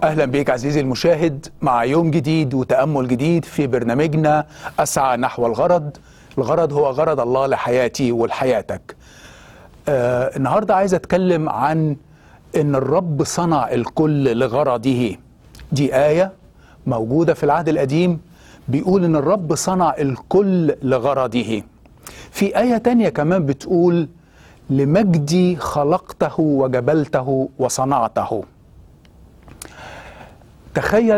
اهلا بك عزيزي المشاهد مع يوم جديد وتامل جديد في برنامجنا اسعى نحو الغرض الغرض هو غرض الله لحياتي ولحياتك آه النهارده عايز اتكلم عن ان الرب صنع الكل لغرضه دي ايه موجوده في العهد القديم بيقول ان الرب صنع الكل لغرضه في ايه تانية كمان بتقول لمجدي خلقته وجبلته وصنعته تخيل